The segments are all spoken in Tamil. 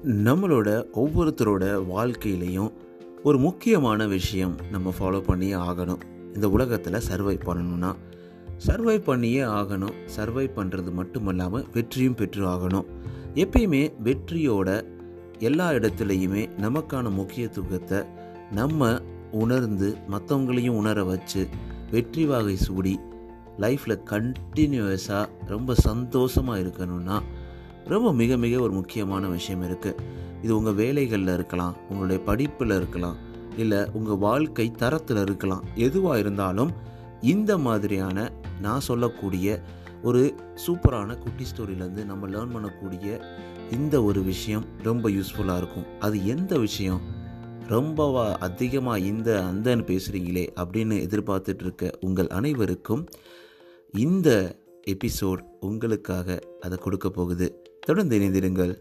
நம்மளோட ஒவ்வொருத்தரோட வாழ்க்கையிலையும் ஒரு முக்கியமான விஷயம் நம்ம ஃபாலோ பண்ணியே ஆகணும் இந்த உலகத்தில் சர்வை பண்ணணும்னா சர்வை பண்ணியே ஆகணும் சர்வை பண்ணுறது மட்டும் இல்லாமல் வெற்றியும் பெற்று ஆகணும் எப்பயுமே வெற்றியோட எல்லா இடத்துலையுமே நமக்கான முக்கியத்துவத்தை நம்ம உணர்ந்து மற்றவங்களையும் உணர வச்சு வெற்றி வாகை சூடி லைஃப்பில் கண்டினியூஸாக ரொம்ப சந்தோஷமாக இருக்கணும்னா ரொம்ப மிக மிக ஒரு முக்கியமான விஷயம் இருக்குது இது உங்கள் வேலைகளில் இருக்கலாம் உங்களுடைய படிப்பில் இருக்கலாம் இல்லை உங்கள் வாழ்க்கை தரத்தில் இருக்கலாம் எதுவாக இருந்தாலும் இந்த மாதிரியான நான் சொல்லக்கூடிய ஒரு சூப்பரான குட்டி ஸ்டோரியிலேருந்து நம்ம லேர்ன் பண்ணக்கூடிய இந்த ஒரு விஷயம் ரொம்ப யூஸ்ஃபுல்லாக இருக்கும் அது எந்த விஷயம் ரொம்பவா அதிகமாக இந்த அந்தன்னு பேசுகிறீங்களே அப்படின்னு எதிர்பார்த்துட்டு இருக்க உங்கள் அனைவருக்கும் இந்த எபிசோட் உங்களுக்காக அதை கொடுக்க போகுது தொடர்ந்து இணைந்திருங்கள்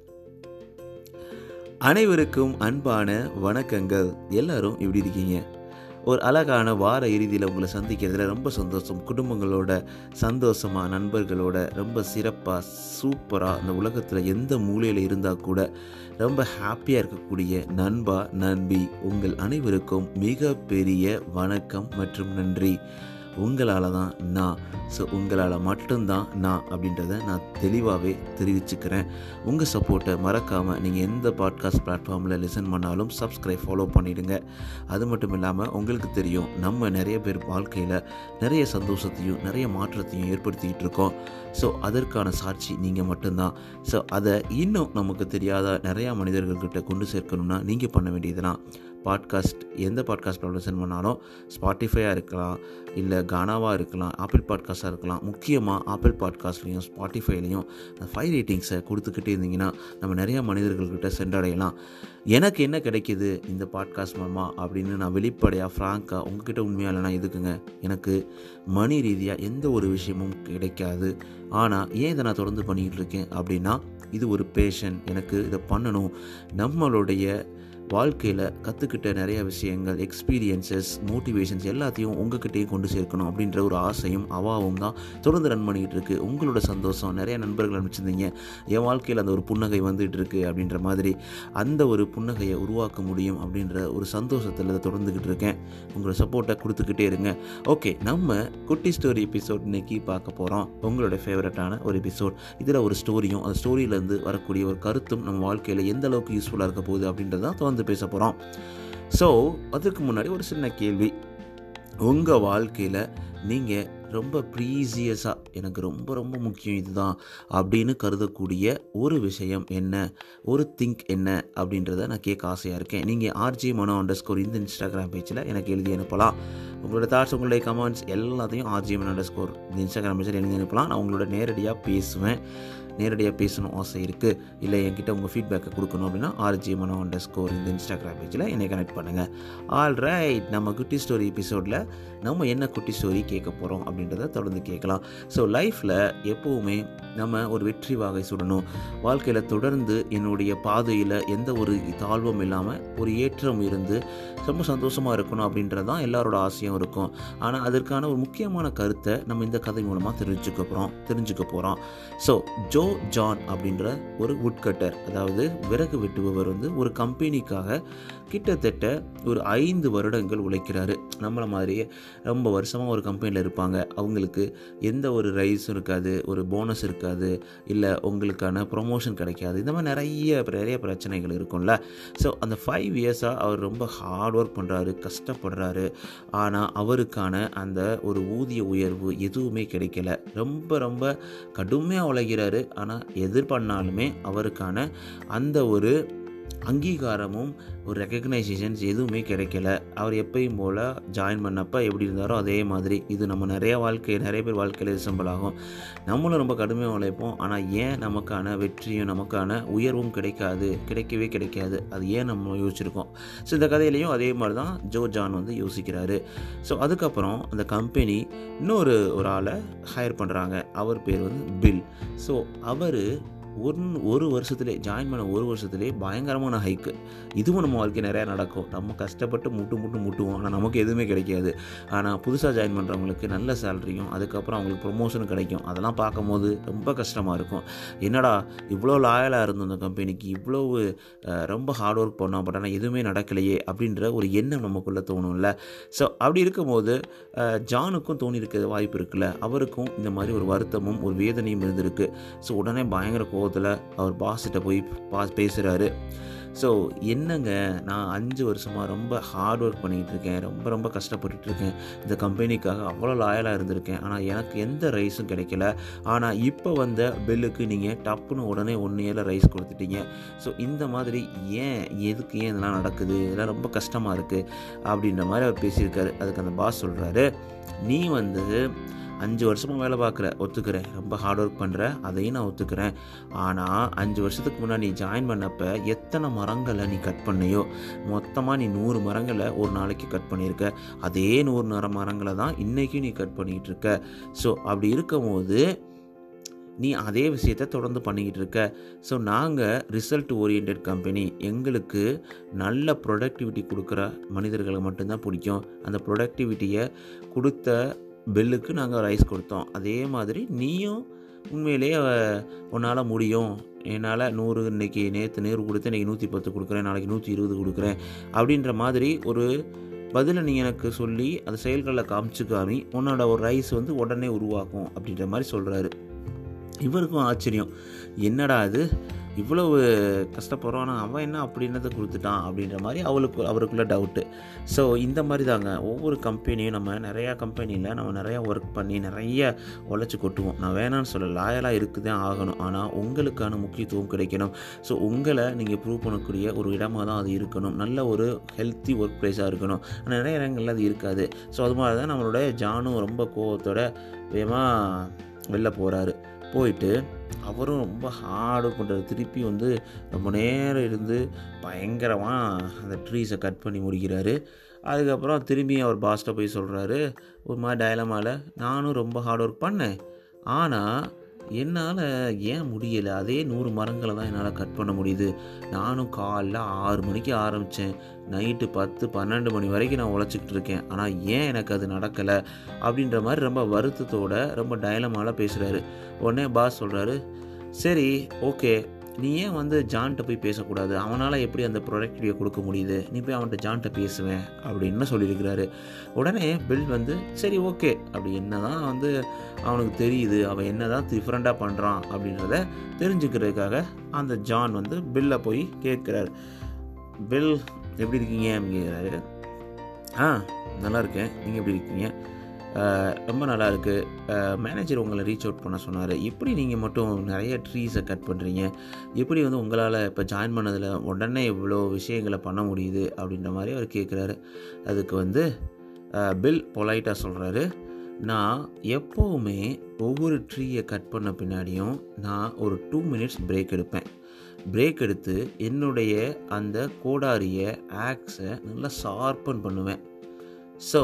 அனைவருக்கும் அன்பான வணக்கங்கள் எல்லாரும் எப்படி இருக்கீங்க ஒரு அழகான வார இறுதியில் உங்களை சந்திக்கிறதுல ரொம்ப சந்தோஷம் குடும்பங்களோட சந்தோஷமாக நண்பர்களோட ரொம்ப சிறப்பாக சூப்பராக அந்த உலகத்தில் எந்த மூலையில் இருந்தால் கூட ரொம்ப ஹாப்பியாக இருக்கக்கூடிய நண்பா நண்பி உங்கள் அனைவருக்கும் மிக பெரிய வணக்கம் மற்றும் நன்றி உங்களால் தான் நான் ஸோ உங்களால் மட்டும்தான் நான் அப்படின்றத நான் தெளிவாகவே தெரிவிச்சுக்கிறேன் உங்கள் சப்போர்ட்டை மறக்காமல் நீங்கள் எந்த பாட்காஸ்ட் பிளாட்ஃபார்மில் லிசன் பண்ணாலும் சப்ஸ்கிரைப் ஃபாலோ பண்ணிவிடுங்க அது மட்டும் இல்லாமல் உங்களுக்கு தெரியும் நம்ம நிறைய பேர் வாழ்க்கையில் நிறைய சந்தோஷத்தையும் நிறைய மாற்றத்தையும் ஏற்படுத்திக்கிட்டு இருக்கோம் ஸோ அதற்கான சாட்சி நீங்கள் மட்டும்தான் ஸோ அதை இன்னும் நமக்கு தெரியாத நிறையா மனிதர்கள்கிட்ட கொண்டு சேர்க்கணும்னா நீங்கள் பண்ண வேண்டியதுலாம் பாட்காஸ்ட் எந்த பாட்காஸ்ட் லிசன் பண்ணாலும் ஸ்பாட்டிஃபையாக இருக்கலாம் இல்லை கானாவாக இருக்கலாம் ஆப்பிள் பாட்காஸ்ட்டாக இருக்கலாம் முக்கியமாக ஆப்பிள் பாட்காஸ்ட்லேயும் ஸ்பாட்டிஃபைலையும் ஃபைவ் ரேட்டிங்ஸை கொடுத்துக்கிட்டே இருந்தீங்கன்னா நம்ம நிறையா மனிதர்கள்கிட்ட சென்றடையலாம் எனக்கு என்ன கிடைக்கிது இந்த பாட்காஸ்ட் மூலமாக அப்படின்னு நான் வெளிப்படையாக ஃப்ராங்காக உங்ககிட்ட உண்மையாக இல்லைனா எதுக்குங்க எனக்கு மணி ரீதியாக எந்த ஒரு விஷயமும் கிடைக்காது ஆனால் ஏன் இதை நான் தொடர்ந்து பண்ணிக்கிட்டு இருக்கேன் அப்படின்னா இது ஒரு பேஷன் எனக்கு இதை பண்ணணும் நம்மளுடைய வாழ்க்கையில் கற்றுக்கிட்ட நிறைய விஷயங்கள் எக்ஸ்பீரியன்சஸ் மோட்டிவேஷன்ஸ் எல்லாத்தையும் உங்ககிட்டயும் கொண்டு சேர்க்கணும் அப்படின்ற ஒரு ஆசையும் அவாவும் தான் தொடர்ந்து ரன் பண்ணிக்கிட்டு இருக்கு உங்களோட சந்தோஷம் நிறைய நண்பர்கள் அனுப்பிச்சிருந்தீங்க என் வாழ்க்கையில் அந்த ஒரு புன்னகை வந்துகிட்டு இருக்கு அப்படின்ற மாதிரி அந்த ஒரு புன்னகையை உருவாக்க முடியும் அப்படின்ற ஒரு சந்தோஷத்தில் அதை தொடர்ந்துக்கிட்டு இருக்கேன் உங்களோட சப்போர்ட்டை கொடுத்துக்கிட்டே இருங்க ஓகே நம்ம குட்டி ஸ்டோரி எபிசோட் இன்னைக்கு பார்க்க போகிறோம் உங்களோட ஃபேவரட்டான ஒரு எபிசோட் இதில் ஒரு ஸ்டோரியும் அந்த ஸ்டோரியிலேருந்து வரக்கூடிய ஒரு கருத்தும் நம்ம வாழ்க்கையில் எந்த அளவுக்கு யூஸ்ஃபுல்லாக இருக்க போகுது அப்படின்றதான் தொடர்ந்து பேச போகிறோம் ஸோ அதுக்கு முன்னாடி ஒரு சின்ன கேள்வி உங்கள் வாழ்க்கையில் நீங்கள் ரொம்ப ப்ரீசியஸாக எனக்கு ரொம்ப ரொம்ப முக்கியம் இதுதான் அப்படின்னு கருதக்கூடிய ஒரு விஷயம் என்ன ஒரு திங்க் என்ன அப்படின்றத நான் கேட்க ஆசையாக இருக்கேன் நீங்கள் ஆர்ஜி மனோ அண்டர் ஸ்கோர் இந்த இன்ஸ்டாகிராம் பேஜில் எனக்கு எழுதி அனுப்பலாம் உங்களோட தாட்ஸ் உங்களுடைய கமெண்ட்ஸ் எல்லாத்தையும் ஆர்ஜி மனோ அண்டர் ஸ்கோர் இந்த இன்ஸ்டாகிராம் பேஜில் எழுதி அனுப்பலாம் நான் உங்களோட நேரடியாக பேசுவேன் நேரடியாக பேசணும் ஆசை இருக்குது இல்லை என்கிட்ட உங்கள் ஃபீட்பேக்கை கொடுக்கணும் அப்படின்னா ஆர்ஜி மனோ அண்டர் ஸ்கோர் இந்த இன்ஸ்டாகிராம் பேஜில் என்னை கனெக்ட் பண்ணுங்கள் ஆல் ரைட் நம்ம குட்டி ஸ்டோரி எபிசோடில் நம்ம என்ன குட்டி ஸ்டோரி கேட்க போகிறோம் அப்படின்றத தொடர்ந்து கேட்கலாம் ஸோ லைஃப்பில் எப்போவுமே நம்ம ஒரு வெற்றி வாகை சுடணும் வாழ்க்கையில் தொடர்ந்து என்னுடைய பாதையில் எந்த ஒரு தாழ்வும் இல்லாமல் ஒரு ஏற்றம் இருந்து ரொம்ப சந்தோஷமாக இருக்கணும் அப்படின்றது தான் எல்லாரோட ஆசையும் இருக்கும் ஆனால் அதற்கான ஒரு முக்கியமான கருத்தை நம்ம இந்த கதை மூலமாக தெரிஞ்சுக்க போகிறோம் தெரிஞ்சுக்க போகிறோம் ஸோ ஜோ ஜான் அப்படின்ற ஒரு உட்கட்டர் அதாவது விறகு வெட்டுபவர் வந்து ஒரு கம்பெனிக்காக கிட்டத்தட்ட ஒரு ஐந்து வருடங்கள் உழைக்கிறாரு நம்மளை மாதிரியே ரொம்ப வருஷமாக ஒரு கம்பெனியில் இருப்பாங்க அவங்களுக்கு எந்த ஒரு ரைஸும் இருக்காது ஒரு போனஸ் இருக்காது இல்லை உங்களுக்கான ப்ரொமோஷன் கிடைக்காது இந்த மாதிரி நிறைய நிறைய பிரச்சனைகள் இருக்கும்ல ஸோ அந்த ஃபைவ் இயர்ஸாக அவர் ரொம்ப ஹார்ட் ஒர்க் பண்ணுறாரு கஷ்டப்படுறாரு ஆனால் அவருக்கான அந்த ஒரு ஊதிய உயர்வு எதுவுமே கிடைக்கல ரொம்ப ரொம்ப கடுமையாக உழைக்கிறாரு ஆனால் எதிர் பண்ணாலுமே அவருக்கான அந்த ஒரு அங்கீகாரமும் ஒரு ரெக்கக்னைசேஷன்ஸ் எதுவுமே கிடைக்கல அவர் எப்பயும் போல் ஜாயின் பண்ணப்போ எப்படி இருந்தாரோ அதே மாதிரி இது நம்ம நிறைய வாழ்க்கை நிறைய பேர் வாழ்க்கையில் ரிசம்பிள் ஆகும் நம்மளும் ரொம்ப கடுமையாக உழைப்போம் ஆனால் ஏன் நமக்கான வெற்றியும் நமக்கான உயர்வும் கிடைக்காது கிடைக்கவே கிடைக்காது அது ஏன் நம்ம யோசிச்சிருக்கோம் ஸோ இந்த கதையிலையும் அதே மாதிரி தான் ஜோ ஜான் வந்து யோசிக்கிறாரு ஸோ அதுக்கப்புறம் அந்த கம்பெனி இன்னொரு ஒரு ஆளை ஹையர் பண்ணுறாங்க அவர் பேர் வந்து பில் ஸோ அவர் ஒன் ஒரு வருஷத்துலேயே ஜாயின் பண்ண ஒரு வருஷத்துலேயே பயங்கரமான ஹைக்கு இதுவும் நம்ம வாழ்க்கை நிறையா நடக்கும் நம்ம கஷ்டப்பட்டு முட்டு முட்டு முட்டுவோம் ஆனால் நமக்கு எதுவுமே கிடைக்காது ஆனால் புதுசாக ஜாயின் பண்ணுறவங்களுக்கு நல்ல சேலரியும் அதுக்கப்புறம் அவங்களுக்கு ப்ரொமோஷனும் கிடைக்கும் அதெல்லாம் பார்க்கும்போது ரொம்ப கஷ்டமாக இருக்கும் என்னடா இவ்வளோ லாயலாக இருந்தோம் இந்த கம்பெனிக்கு இவ்வளோ அஹ், ரொம்ப ஹார்ட் ஒர்க் பண்ணோம் பட் ஆனால் எதுவுமே நடக்கலையே அப்படின்ற ஒரு எண்ணம் நமக்குள்ளே தோணும்ல ஸோ அப்படி இருக்கும்போது அஹ், ஜானுக்கும் தோணியிருக்க வாய்ப்பு இருக்குல்ல அவருக்கும் இந்த மாதிரி ஒரு வருத்தமும் ஒரு வேதனையும் இருந்திருக்கு ஸோ உடனே பயங்கர கோவத்தில் அவர் பாஸ்கிட்ட போய் பா பேசுகிறாரு ஸோ என்னங்க நான் அஞ்சு வருஷமாக ரொம்ப ஹார்ட் ஒர்க் பண்ணிகிட்டு இருக்கேன் ரொம்ப ரொம்ப கஷ்டப்பட்டுட்டு இருக்கேன் இந்த கம்பெனிக்காக அவ்வளோ லாயலாக இருந்திருக்கேன் ஆனால் எனக்கு எந்த ரைஸும் கிடைக்கல ஆனால் இப்போ வந்த பில்லுக்கு நீங்கள் டப்புன்னு உடனே ஒன் இயரில் ரைஸ் கொடுத்துட்டீங்க ஸோ இந்த மாதிரி ஏன் எதுக்கு ஏன் இதெல்லாம் நடக்குது இதெல்லாம் ரொம்ப கஷ்டமாக இருக்குது அப்படின்ற மாதிரி அவர் பேசியிருக்காரு அதுக்கு அந்த பாஸ் சொல்கிறாரு நீ வந்து அஞ்சு வருஷமாக வேலை பார்க்குற ஒத்துக்கிறேன் ரொம்ப ஹார்ட் ஒர்க் பண்ணுற அதையும் நான் ஒத்துக்கிறேன் ஆனால் அஞ்சு வருஷத்துக்கு முன்னாடி நீ ஜாயின் பண்ணப்போ எத்தனை மரங்களை நீ கட் பண்ணியோ மொத்தமாக நீ நூறு மரங்களை ஒரு நாளைக்கு கட் பண்ணியிருக்க அதே நூறு நர மரங்களை தான் இன்றைக்கும் நீ கட் பண்ணிக்கிட்டு இருக்க ஸோ அப்படி இருக்கும்போது நீ அதே விஷயத்தை தொடர்ந்து பண்ணிக்கிட்டு இருக்க ஸோ நாங்கள் ரிசல்ட் ஓரியன்ட் கம்பெனி எங்களுக்கு நல்ல ப்ரொடக்டிவிட்டி கொடுக்குற மனிதர்களை மட்டும்தான் பிடிக்கும் அந்த ப்ரொடக்டிவிட்டியை கொடுத்த பில்லுக்கு நாங்கள் ரைஸ் கொடுத்தோம் அதே மாதிரி நீயும் உண்மையிலேயே உன்னால் முடியும் என்னால் நூறு இன்னைக்கு நேற்று நூறு கொடுத்து இன்றைக்கி நூற்றி பத்து கொடுக்குறேன் நாளைக்கு நூற்றி இருபது கொடுக்குறேன் அப்படின்ற மாதிரி ஒரு பதிலை நீ எனக்கு சொல்லி அந்த செயல்களில் காமிச்சு காமி உன்னோட ஒரு ரைஸ் வந்து உடனே உருவாக்கும் அப்படின்ற மாதிரி சொல்கிறாரு இவருக்கும் ஆச்சரியம் என்னடா இது இவ்வளவு கஷ்டப்படுறோம் ஆனால் அவன் என்ன அப்படி என்னத்தை கொடுத்துட்டான் அப்படின்ற மாதிரி அவளுக்கு அவருக்குள்ள டவுட்டு ஸோ இந்த மாதிரி தாங்க ஒவ்வொரு கம்பெனியும் நம்ம நிறையா கம்பெனியில் நம்ம நிறையா ஒர்க் பண்ணி நிறைய உழைச்சி கொட்டுவோம் நான் வேணான்னு சொல்ல லாயலாக இருக்குதே ஆகணும் ஆனால் உங்களுக்கான முக்கியத்துவம் கிடைக்கணும் ஸோ உங்களை நீங்கள் ப்ரூவ் பண்ணக்கூடிய ஒரு இடமா தான் அது இருக்கணும் நல்ல ஒரு ஹெல்த்தி ஒர்க் ப்ளேஸாக இருக்கணும் ஆனால் நிறைய இடங்கள்ல அது இருக்காது ஸோ அது மாதிரி தான் நம்மளோட ஜானும் ரொம்ப கோவத்தோட வேகமாக வெளில போகிறாரு போயிட்டு அவரும் ரொம்ப ஹார்டு பண்ணுறாரு திருப்பி வந்து ரொம்ப நேரம் இருந்து பயங்கரமாக அந்த ட்ரீஸை கட் பண்ணி முடிக்கிறாரு அதுக்கப்புறம் திரும்பி அவர் பாஸ்ட்டை போய் சொல்கிறாரு ஒரு மாதிரி டயலமாவில் நானும் ரொம்ப ஹார்ட் ஒர்க் பண்ணேன் ஆனால் என்னால் ஏன் முடியலை அதே நூறு மரங்களை தான் என்னால் கட் பண்ண முடியுது நானும் காலைல ஆறு மணிக்கு ஆரம்பித்தேன் நைட்டு பத்து பன்னெண்டு மணி வரைக்கும் நான் உழைச்சிக்கிட்டு இருக்கேன் ஆனால் ஏன் எனக்கு அது நடக்கலை அப்படின்ற மாதிரி ரொம்ப வருத்தத்தோட ரொம்ப டயலமால பேசுகிறாரு உடனே பாஸ் சொல்கிறாரு சரி ஓகே நீ ஏன் வந்து ஜான்கிட்ட போய் பேசக்கூடாது அவனால் எப்படி அந்த ப்ரொடக்டிவியை கொடுக்க முடியுது நீ போய் அவன்கிட்ட ஜான்கிட்ட பேசுவேன் அப்படின்னு சொல்லியிருக்கிறாரு உடனே பில் வந்து சரி ஓகே அப்படி என்ன தான் வந்து அவனுக்கு தெரியுது அவன் என்ன தான் டிஃப்ரெண்ட்டாக பண்ணுறான் அப்படின்றத தெரிஞ்சுக்கிறதுக்காக அந்த ஜான் வந்து பில்லை போய் கேட்குறாரு பில் எப்படி இருக்கீங்க அப்படின்னு கேட்குறாரு ஆ நல்லா இருக்கேன் நீங்கள் எப்படி இருக்கீங்க "அஹ், ரொம்ப நல்லா இருக்கு மேனேஜர் உங்களை ரீச் அவுட் பண்ண சொன்னார் எப்படி நீங்கள் மட்டும் நிறைய ட்ரீஸை கட் பண்ணுறீங்க எப்படி வந்து உங்களால் இப்போ ஜாயின் பண்ணதில் உடனே இவ்வளோ விஷயங்களை பண்ண முடியுது அப்படின்ற மாதிரி அவர் கேட்குறாரு அதுக்கு வந்து அஹ், பில் பொலைட்டாக சொல்கிறாரு நான் எப்போவுமே ஒவ்வொரு ட்ரீயை கட் பண்ண பின்னாடியும் நான் ஒரு டூ மினிட்ஸ் பிரேக் எடுப்பேன் பிரேக் எடுத்து என்னுடைய அந்த கோடாரியை ஆக்ஸை நல்லா ஷார்ப்பன் பண்ணுவேன் ஸோ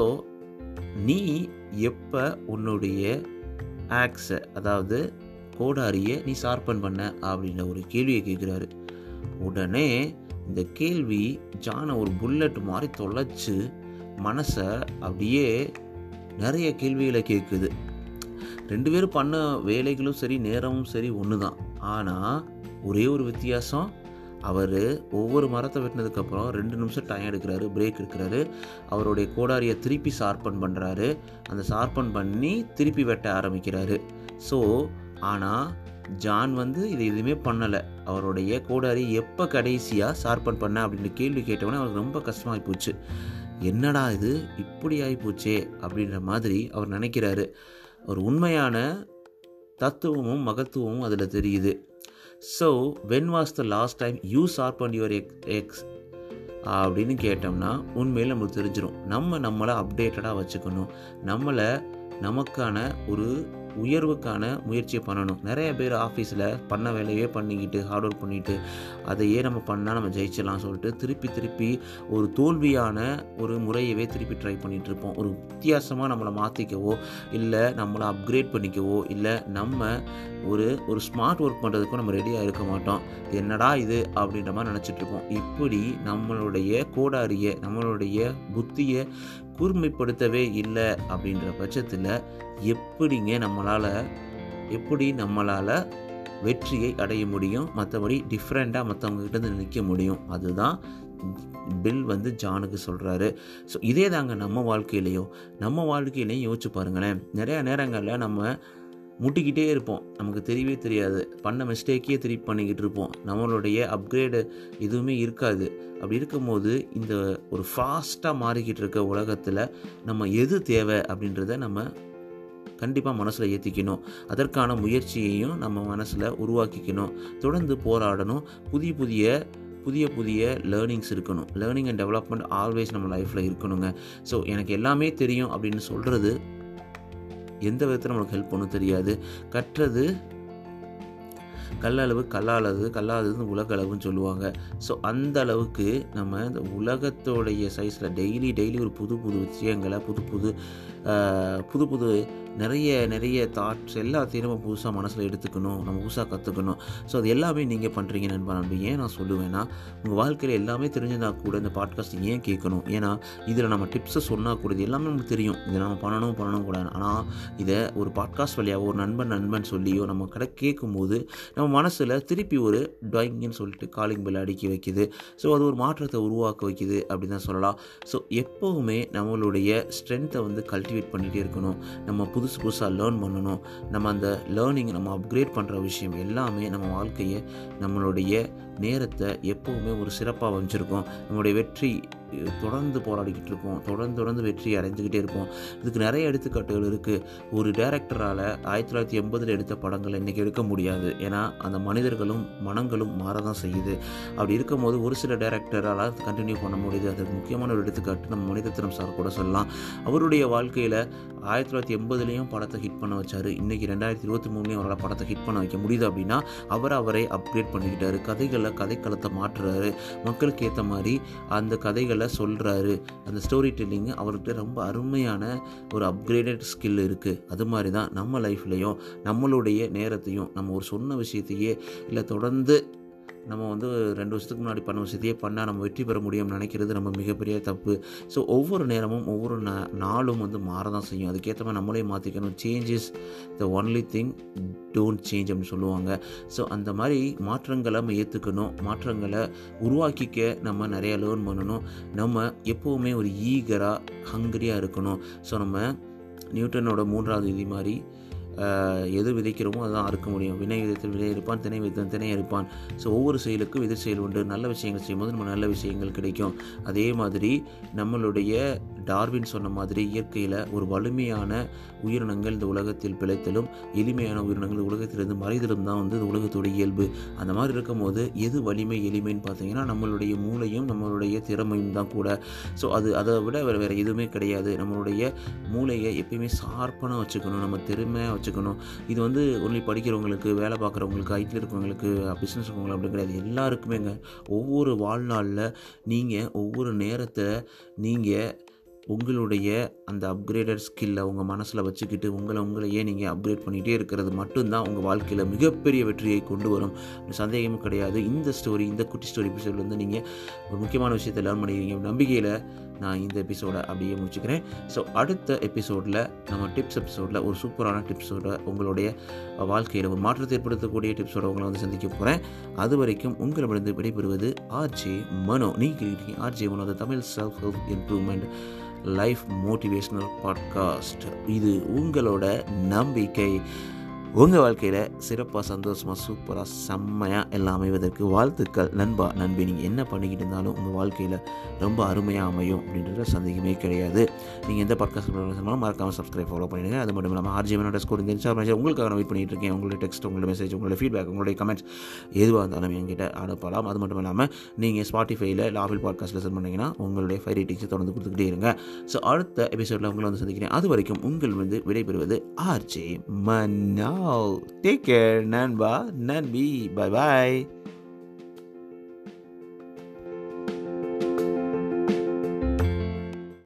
நீ எப்போ உன்னுடைய ஆக்ஸை அதாவது கோடாரியை நீ ஷார்ப்பன் பண்ண அப்படின்ற ஒரு கேள்வியை கேட்குறாரு உடனே இந்த கேள்வி ஜானை ஒரு புல்லட் மாதிரி தொலைச்சு மனசை அப்படியே நிறைய கேள்விகளை கேட்குது ரெண்டு பேரும் பண்ண வேலைகளும் சரி நேரமும் சரி ஒன்று தான் ஆனால் ஒரே ஒரு வித்தியாசம் அவர் ஒவ்வொரு மரத்தை வெட்டினதுக்கப்புறம் ரெண்டு நிமிஷம் டைம் எடுக்கிறாரு பிரேக் எடுக்கிறாரு அவருடைய கோடாரியை திருப்பி ஷார்ப்பன் பண்ணுறாரு அந்த ஷார்ப்பன் பண்ணி திருப்பி வெட்ட ஆரம்பிக்கிறாரு ஸோ ஆனால் ஜான் வந்து இது எதுவுமே பண்ணலை அவருடைய கோடாரி எப்போ கடைசியாக ஷார்ப்பன் பண்ண அப்படின்னு கேள்வி கேட்டவொடனே அவருக்கு ரொம்ப கஷ்டமாகி போச்சு என்னடா இது இப்படி ஆகிப்போச்சே அப்படின்ற மாதிரி அவர் நினைக்கிறாரு ஒரு உண்மையான தத்துவமும் மகத்துவமும் அதில் தெரியுது so when was the last time you sharpen your எக் எக்ஸ் அப்படின்னு கேட்டோம்னா உண்மையில் நம்மளுக்கு தெரிஞ்சிடும் நம்ம நம்மளை அப்டேட்டடாக வச்சுக்கணும் நம்மளை நமக்கான ஒரு உயர்வுக்கான முயற்சியை பண்ணணும் நிறைய பேர் ஆஃபீஸில் பண்ண வேலையே பண்ணிக்கிட்டு ஹார்ட் ஒர்க் பண்ணிட்டு அதையே நம்ம பண்ணால் நம்ம ஜெயிச்சிடலாம் சொல்லிட்டு திருப்பி திருப்பி ஒரு தோல்வியான ஒரு முறையவே திருப்பி ட்ரை பண்ணிகிட்டு இருப்போம் ஒரு வித்தியாசமாக நம்மளை மாற்றிக்கவோ இல்லை நம்மளை அப்கிரேட் பண்ணிக்கவோ இல்லை நம்ம ஒரு ஒரு ஸ்மார்ட் ஒர்க் பண்ணுறதுக்கும் நம்ம ரெடியாக இருக்க மாட்டோம் என்னடா இது அப்படின்ற மாதிரி நினச்சிட்டு இருப்போம் இப்படி நம்மளுடைய கோடாரியை நம்மளுடைய புத்தியை கூர்மைப்படுத்தவே இல்லை அப்படின்ற பட்சத்தில் எப்படிங்க நம்மளால் எப்படி நம்மளால் வெற்றியை அடைய முடியும் மற்றபடி டிஃப்ரெண்ட்டாக மற்றவங்ககிட்ட இருந்து நிற்க முடியும் அதுதான் பில் வந்து ஜானுக்கு சொல்கிறாரு ஸோ இதே தாங்க நம்ம வாழ்க்கையிலையும் நம்ம வாழ்க்கையிலையும் யோசிச்சு பாருங்களேன் நிறையா நேரங்களில் நம்ம முட்டிக்கிட்டே இருப்போம் நமக்கு தெரியவே தெரியாது பண்ண மிஸ்டேக்கே திருப்பி பண்ணிக்கிட்டு இருப்போம் நம்மளுடைய அப்கிரேடு எதுவுமே இருக்காது அப்படி இருக்கும்போது இந்த ஒரு ஃபாஸ்ட்டாக மாறிக்கிட்டு இருக்க உலகத்தில் நம்ம எது தேவை அப்படின்றத நம்ம கண்டிப்பாக மனசில் ஏற்றிக்கணும் அதற்கான முயற்சியையும் நம்ம மனசில் உருவாக்கிக்கணும் தொடர்ந்து போராடணும் புதிய புதிய புதிய புதிய லேர்னிங்ஸ் இருக்கணும் லேர்னிங் அண்ட் டெவலப்மெண்ட் ஆல்வேஸ் நம்ம லைஃப்பில் இருக்கணுங்க ஸோ எனக்கு எல்லாமே தெரியும் அப்படின்னு சொல்கிறது எந்த விதத்தில் நம்மளுக்கு ஹெல்ப் பண்ணும் தெரியாது கற்றது கல்லளவு கல்லாளது கல்லாதது உலக அளவுன்னு சொல்லுவாங்க ஸோ அந்த அளவுக்கு நம்ம இந்த உலகத்தோடைய சைஸில் டெய்லி டெய்லி ஒரு புது புது விஷயங்களை புது புது புது புது நிறைய நிறைய தாட்ஸ் எல்லாத்தையும் நம்ம புதுசாக மனசில் எடுத்துக்கணும் நம்ம புதுசாக கற்றுக்கணும் ஸோ அது எல்லாமே நீங்கள் பண்ணுறீங்க நண்பா நம்பி ஏன் நான் சொல்லுவேன்னா உங்கள் வாழ்க்கையில் எல்லாமே தெரிஞ்சிருந்தால் கூட இந்த பாட்காஸ்ட் ஏன் கேட்கணும் ஏன்னா இதில் நம்ம டிப்ஸை சொன்னால் கூட இது எல்லாமே நமக்கு தெரியும் இதை நம்ம பண்ணணும் பண்ணணும் கூட ஆனால் இதை ஒரு பாட்காஸ்ட் வழியாக ஒரு நண்பன் நண்பன் சொல்லியோ நம்ம கடை கேட்கும்போது நம்ம மனசில் திருப்பி ஒரு டாயிங்னு சொல்லிட்டு காலிங் பெல் அடிக்க வைக்குது ஸோ அது ஒரு மாற்றத்தை உருவாக்க வைக்குது அப்படி தான் சொல்லலாம் ஸோ எப்போவுமே நம்மளுடைய ஸ்ட்ரென்த்தை வந்து கல்டிவேட் பண்ணிகிட்டே இருக்கணும் நம்ம புதுசு புதுசாக லேர்ன் பண்ணணும் நம்ம அந்த லேர்னிங் நம்ம அப்கிரேட் பண்ணுற விஷயம் எல்லாமே நம்ம வாழ்க்கையை நம்மளுடைய நேரத்தை எப்போவுமே ஒரு சிறப்பாக வச்சுருக்கோம் நம்மளுடைய வெற்றி தொடர்ந்து போராடிக்கிட்டு இருக்கோம் தொடர்ந்து தொடர்ந்து வெற்றி அடைஞ்சிக்கிட்டே இருப்போம் இதுக்கு நிறைய எடுத்துக்காட்டுகள் இருக்குது ஒரு டேரக்டரால் ஆயிரத்தி தொள்ளாயிரத்தி எண்பதில் எடுத்த படங்களை இன்றைக்கி எடுக்க முடியாது ஏன்னா அந்த மனிதர்களும் மனங்களும் மாற தான் செய்யுது அப்படி இருக்கும்போது ஒரு சில டேரக்டரால் கண்டினியூ பண்ண முடியுது அதுக்கு முக்கியமான ஒரு எடுத்துக்காட்டு நம்ம மனிதத்தினம் சார் கூட சொல்லலாம் அவருடைய வாழ்க்கையில் ஆயிரத்தி தொள்ளாயிரத்தி எண்பதுலேயும் படத்தை ஹிட் பண்ண வச்சார் இன்றைக்கி ரெண்டாயிரத்தி இருபத்தி மூணுலேயும் அவரால் படத்தை ஹிட் பண்ண வைக்க முடியுது அப்படின்னா அவர் அவரை அப்கிரேட் பண்ணிக்கிட்டாரு கதைகளில் கதைக்களத்தை மாற்றுறாரு மக்களுக்கு ஏற்ற மாதிரி அந்த கதைகளை சொல்கிறாரு அந்த ஸ்டோரி டெல்லிங்கு அவர்கிட்ட ரொம்ப அருமையான ஒரு அப்கிரேடட் ஸ்கில் இருக்குது அது மாதிரி தான் நம்ம லைஃப்லேயும் நம்மளுடைய நேரத்தையும் நம்ம ஒரு சொன்ன விஷயத்தையே இல்லை தொடர்ந்து நம்ம வந்து ரெண்டு வருஷத்துக்கு முன்னாடி பண்ண விஷயத்தையே பண்ணால் நம்ம வெற்றி பெற முடியும்னு நினைக்கிறது நம்ம மிகப்பெரிய தப்பு ஸோ ஒவ்வொரு நேரமும் ஒவ்வொரு நா நாளும் வந்து மாற தான் செய்யும் அதுக்கேற்ற மாதிரி நம்மளே மாற்றிக்கணும் change is the only thing don't change அப்படின்னு சொல்லுவாங்க ஸோ அந்த மாதிரி மாற்றங்களை நம்ம ஏற்றுக்கணும் மாற்றங்களை உருவாக்கிக்க நம்ம நிறைய லேர்ன் பண்ணணும் நம்ம எப்போவுமே ஒரு ஈகராக ஹங்கரியாக இருக்கணும் ஸோ நம்ம நியூட்டனோட மூன்றாவது விதி மாதிரி எது விதைக்கிறோமோ அதுதான் அறுக்க முடியும் வினை விதத்தில் விதை இருப்பான் திணை விதத்தில் திணை இருப்பான் ஸோ ஒவ்வொரு செயலுக்கும் எதிர் செயல் உண்டு நல்ல விஷயங்கள் செய்யும்போது நம்ம நல்ல விஷயங்கள் கிடைக்கும் அதே மாதிரி நம்மளுடைய டார்வின் சொன்ன மாதிரி இயற்கையில் ஒரு வலிமையான உயிரினங்கள் இந்த உலகத்தில் பிழைத்தலும் எளிமையான உயிரினங்கள் இந்த உலகத்திலிருந்து மறைதலும் தான் வந்து இந்த உலகத்தோட இயல்பு அந்த மாதிரி இருக்கும்போது எது வலிமை எளிமைன்னு பார்த்தீங்கன்னா நம்மளுடைய மூளையும் நம்மளுடைய திறமையும் தான் கூட ஸோ அது அதை விட வேறு வேறு எதுவுமே கிடையாது நம்மளுடைய மூளையை எப்பயுமே ஷார்ப்பான வச்சுக்கணும் நம்ம திறமையாக வச்சுக்கணும் இது வந்து ஒன்லி படிக்கிறவங்களுக்கு வேலை பார்க்குறவங்களுக்கு ஐடியில் இருக்கவங்களுக்கு பிஸ்னஸ் இருக்கவங்களுக்கு அப்படி கிடையாது எல்லாருக்குமேங்க ஒவ்வொரு வாழ்நாளில் நீங்கள் ஒவ்வொரு நேரத்தை நீங்கள் உங்களுடைய அந்த அப்கிரேடட் ஸ்கில்லை உங்கள் மனசில் வச்சுக்கிட்டு உங்களை உங்களையே நீங்கள் அப்கிரேட் பண்ணிகிட்டே இருக்கிறது மட்டும்தான் உங்கள் வாழ்க்கையில் மிகப்பெரிய வெற்றியை கொண்டு வரும் சந்தேகமும் கிடையாது இந்த ஸ்டோரி இந்த குட்டி ஸ்டோரி எபிசோடில் வந்து நீங்கள் ஒரு முக்கியமான விஷயத்தை லேர்ன் பண்ணிக்கிறீங்க நம்பிக்கையில் நான் இந்த எபிசோடை அப்படியே முடிச்சுக்கிறேன் ஸோ அடுத்த எபிசோடில் நம்ம டிப்ஸ் எபிசோடில் ஒரு சூப்பரான டிப்ஸோட உங்களுடைய வாழ்க்கையில் ஒரு மாற்றத்தை ஏற்படுத்தக்கூடிய டிப்ஸோட உங்களை வந்து சந்திக்க போகிறேன் அது வரைக்கும் உங்களிடமிருந்து விடைபெறுவது ஆர்ஜே மனோ நீங்கள் RJ Mano the Tamil self help improvement life motivational podcast இது உங்களோட நம்பிக்கை உங்கள் வாழ்க்கையில் சிறப்பாக சந்தோஷமாக சூப்பராக செம்மையாக எல்லாம் அமைவதற்கு வாழ்த்துக்கள் நண்பா நண்பி நீங்கள் என்ன பண்ணிக்கிட்டு இருந்தாலும் உங்கள் வாழ்க்கையில் ரொம்ப அருமையாக அமையும் அப்படின்ற சந்தேகமே கிடையாது நீங்கள் எந்த பாட்காஸ்ட் சொன்னாலும் மறக்காமல் சப்ஸ்கிரைப் ஃபாலோ பண்ணிடுங்க அது மட்டும் இல்லாமல் ஆர்ஜிஎமனோட ஸ்கோர் இந்த இன்ஸ்டாகிராம் உங்களுக்காக நான் வெயிட் பண்ணிட்டு இருக்கேன் உங்களுடைய டெக்ஸ்ட் உங்களுடைய மெசேஜ் உங்களுடைய ஃபீட்பேக் உங்களுடைய கமெண்ட்ஸ் எதுவாக இருந்தாலும் என்கிட்ட அனுப்பலாம் அது மட்டும் இல்லாமல் நீங்கள் ஸ்பாட்டிஃபைல இல்லை ஆப்பிள் பாட்காஸ்ட் லிசன் பண்ணிங்கன்னா உங்களுடைய ஃபைவ் ரேட்டிங்ஸை தொடர்ந்து கொடுத்துக்கிட்டே இருங்க ஸோ அடுத்த எபிசோடில் உங்களை வந்து சந்திக்கிறேன் அது வரைக்கும் உங்கள் வந்து விடைபெறுவது ஆர்ஜே மன்னாவ் டேக் கேர் நண்பா நன்பி பை பாய்